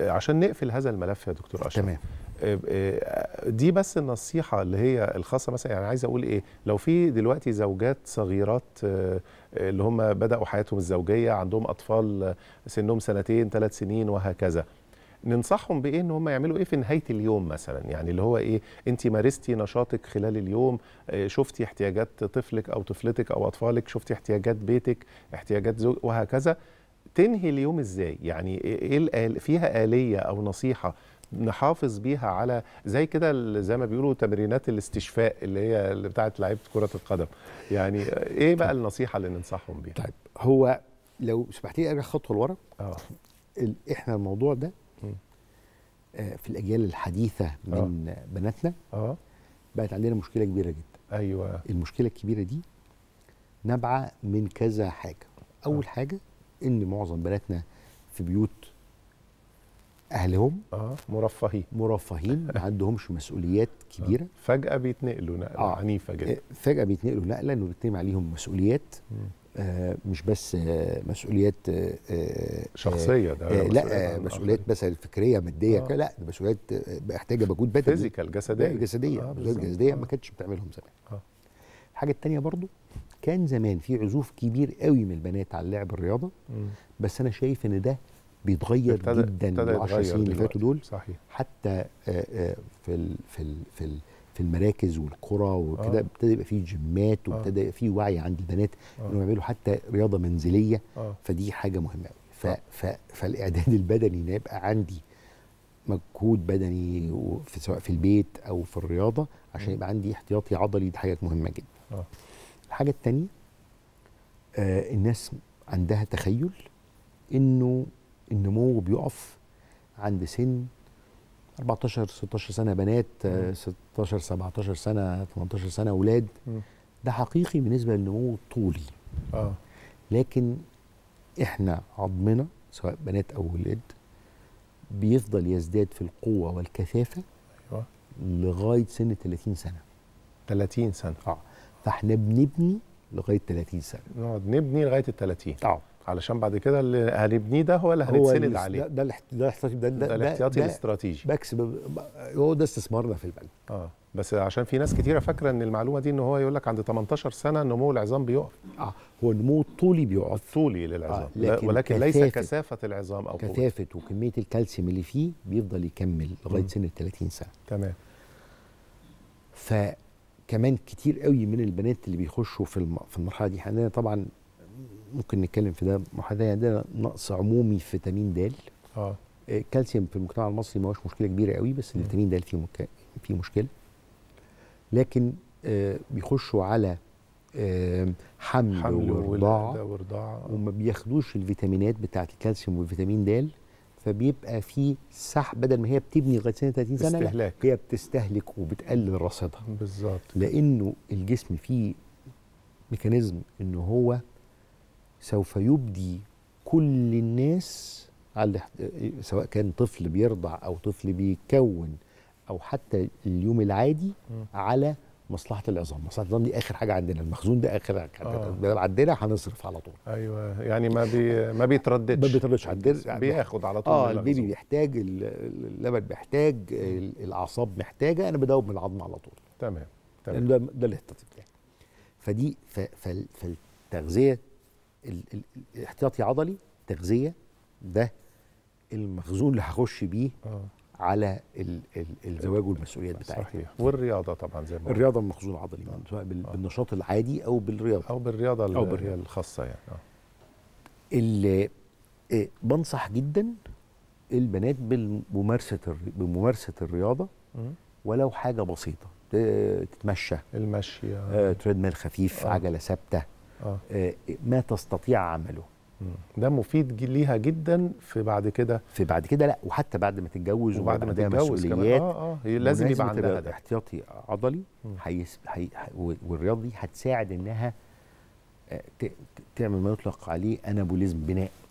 عشان نقفل هذا الملف يا دكتور اشرف تمام آه، آه، دي بس النصيحه اللي هي الخاصه مثلا يعني عايز اقول ايه لو في دلوقتي زوجات صغيرات آه، آه، اللي هم بداوا حياتهم الزوجيه عندهم اطفال آه، سنهم سنتين ثلاث سنين وهكذا ننصحهم بايه ان هم يعملوا ايه في نهايه اليوم مثلا يعني اللي هو ايه انت مارستي نشاطك خلال اليوم آه، شفتي احتياجات طفلك او طفلتك او اطفالك شفتي احتياجات بيتك احتياجات زوج وهكذا تنهي اليوم ازاي يعني ايه الآل فيها آلية او نصيحة نحافظ بيها على زي كده ال- زي ما بيقولوا تمرينات الاستشفاء اللي هي اللي بتاعت لعيبه كره القدم يعني ايه بقى النصيحه اللي ننصحهم بيها طيب هو لو سمحت لي ارجع خطوه لورا اه ال- احنا الموضوع ده مم. آه، في الاجيال الحديثه من بناتنا اه بقت عندنا مشكله كبيره جدا ايوه المشكله الكبيره دي نابعه من كذا حاجه اول آه. حاجه ان معظم بناتنا في بيوت اهلهم اه مرفهين مرفهين ما عندهمش مسؤوليات كبيره فجاه بيتنقلوا نقله آه. عنيفه جدا آه، فجاه بيتنقلوا نقله انه بيتم عليهم مسؤوليات مم. آه، مش بس آه، مسؤوليات آه، آه، شخصيه ده آه، مسؤولية لا آه، عن مسؤوليات الآخرين. مثلا فكريه ماديه آه. كده لا ده مسؤوليات آه، محتاجه مجهود بدني فيزيكال جسديه جسديه آه، مسؤوليات بالظبط. جسديه آه. ما كانتش بتعملهم زمان آه. الحاجه التانية برضو كان زمان في عزوف كبير قوي من البنات على لعب الرياضه مم. بس انا شايف ان ده بيتغير ابتدى- جدا ابتدى العشر يتغير سنين اللي دلوقتي. فاتوا دول صحيح حتى آه، آه، في ال في ال في ال في المراكز والقرى وكده آه. ابتدى يبقى فيه جيمات آه. وابتدى يبقى فيه وعي عند البنات آه. انهم يعملوا حتى رياضه منزليه اه فدي حاجه مهمه قوي ف آه. ف فالاعداد البدني ان يبقى عندي مجهود بدني وفي سواء في البيت او في الرياضه عشان مم. يبقى عندي احتياطي عضلي دي حاجه مهمه جدا اه الحاجه الثانيه آه الناس عندها تخيل انه النمو بيقف عند سن 14 16 سنه بنات آه مم. 16 17 سنه 18 سنه اولاد مم. ده حقيقي بالنسبه للنمو الطولي اه لكن احنا عظمنا سواء بنات او ولاد بيفضل يزداد في القوه والكثافه ايوه لغايه سن 30 سنه 30 سنه اه فاحنا بنبني لغايه 30 سنه نقعد نبني لغايه ال 30 اه علشان بعد كده اللي هنبنيه ده هو اللي هو هنتسند الاس- عليه ده ده الاحت- ده الاحتياطي ده, ده, ده, الاحتياطي ده الاستراتيجي بكس ب- هو ده استثمارنا في البلد اه بس عشان في ناس كتيره فاكره ان المعلومه دي ان هو يقول لك عند 18 سنه نمو العظام بيقف اه هو النمو الطولي بيقف الطولي للعظام آه، لا- لكن ولكن ليس كثافة- كثافه العظام او قوة. كثافه وكميه الكالسيوم اللي فيه بيفضل يكمل لغايه مم. سن ال 30 سنه تمام فكمان كتير قوي من البنات اللي بيخشوا في الم... في المرحله دي عندنا طبعا ممكن نتكلم في ده المرحله دي عندنا نقص عمومي في فيتامين د اه آه، الكالسيوم في المجتمع المصري ما هوش مشكله كبيره قوي بس مم. الفيتامين د فيه مك... فيه مشكله لكن آه بيخشوا على آه حمل, حمل ورضاعه وولاده ورضاعه وما بياخدوش الفيتامينات بتاعه الكالسيوم والفيتامين د فبيبقى في سحب بدل ما هي بتبني لغايه سنه 30 سنه لا استهلاك. هي بتستهلك وبتقلل رصيدها بالظبط لانه الجسم فيه ميكانيزم ان هو سوف يبدي كل الناس على الاحت- سواء كان طفل بيرضع او طفل بيكون او حتى اليوم العادي مم. على مصلحه العظام مصلحه العظام دي اخر حاجه عندنا المخزون ده اخر حاجه آه. عندنا عندنا هنصرف على طول ايوه يعني ما بي ما بيترددش ما بيترددش عندنا بياخد على طول اه من البيبي المخزون. بيحتاج ال- اللبن بيحتاج ال- الاعصاب محتاجه انا بدوب من العظم على طول تمام لان تمام ده ده الاحتياطي بتاعي فدي ف- فال- فالتغذيه ال- ال- الاحتياطي عضلي تغذيه ده المخزون اللي هخش بيه اه على ال ال الزواج والمسؤوليات بتاعتي صحيح والرياضه طبعا زي ما قلت. الرياضه مخزون عضلي من- سواء بال- آه. بالنشاط العادي او بالرياضه او بالرياضه أو أو بالرياضة. بالرياضة الخاصه يعني اه اللي آه، بنصح جدا البنات بالممارسه الر- بممارسه الرياضه مم. ولو حاجه بسيطه ت- تتمشى المشي آه، آه. تريدميل خفيف آه. عجله ثابته اه آه، ما تستطيع عمله مم. ده مفيد ج- ليها جدا في بعد كده في بعد كده لا وحتى بعد ما تتجوز وبعد ما ويبقى عندها تتجوز كمان مسؤوليات اه اه هي لازم يبقى بمناسبة عندها ده احتياطي عضلي مم. حيس... حي... ح- والرياضه دي هتساعد انها آه، ت... ت- تعمل ما يطلق عليه انابوليزم بناء